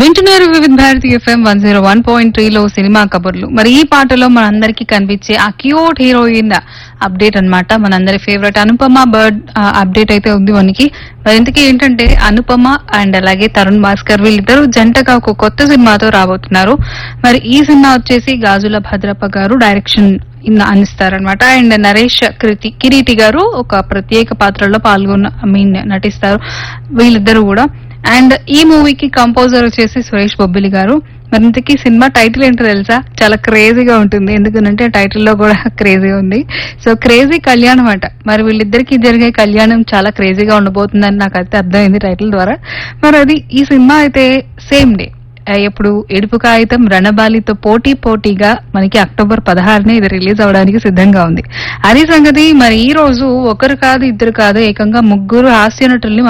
వింటున్నారు Vividh Bharati FM one zero one point three లో cinema కబుర్లు మరి ఈ పాటలో మనందరికీ కనిపించే ఆ క్యూట్ హీరోయిన్ అప్డేట్ అన్నమాట మనందరి ఫేవరెట్ అనుపమ బర్డ్ అప్డేట్ అయితే ఉంది మనకి మరి ఇంతకీ ఏంటంటే అనుపమ అండ్ అలాగే తరుణ్ భాస్కర్ వీళ్ళిద్దరూ జంటగా ఒక కొత్త సినిమాతో రాబోతున్నారు మరి ఈ సినిమా వచ్చేసి గాజుల భద్రప్ప గారు డైరెక్షన్ అందిస్తారనమాట అండ్ నరేష్ కృతి కిరీటి గారు ఒక ప్రత్యేక పాత్రలో పాల్గొన్న ఐ మీన్ నటిస్తారు వీళ్ళిద్దరూ కూడా అండ్ ఈ మూవీకి కంపోజర్ వచ్చేసి సురేష్ బొబ్బిలి గారు మరి ఇంతకీ సినిమా టైటిల్ ఏంటో తెలుసా చాలా క్రేజీగా ఉంటుంది ఎందుకంటే టైటిల్ లో కూడా క్రేజీ ఉంది సో క్రేజీ కళ్యాణం అంట మరి వీళ్ళిద్దరికి జరిగే కళ్యాణం చాలా క్రేజీగా ఉండబోతుందని నాకు అయితే అర్థమైంది టైటిల్ ద్వారా మరి అది ఈ సినిమా అయితే సేమ్ డే ఎప్పుడు ఎడుపు కాగితం రణబాలితో పోటీ పోటీగా మనకి అక్టోబర్ పదహారునే ఇది రిలీజ్ అవడానికి సిద్ధంగా ఉంది అది సంగతి మరి ఈ రోజు ఒకరు కాదు ఇద్దరు కాదు ఏకంగా ముగ్గురు హాస్య నటుల్ని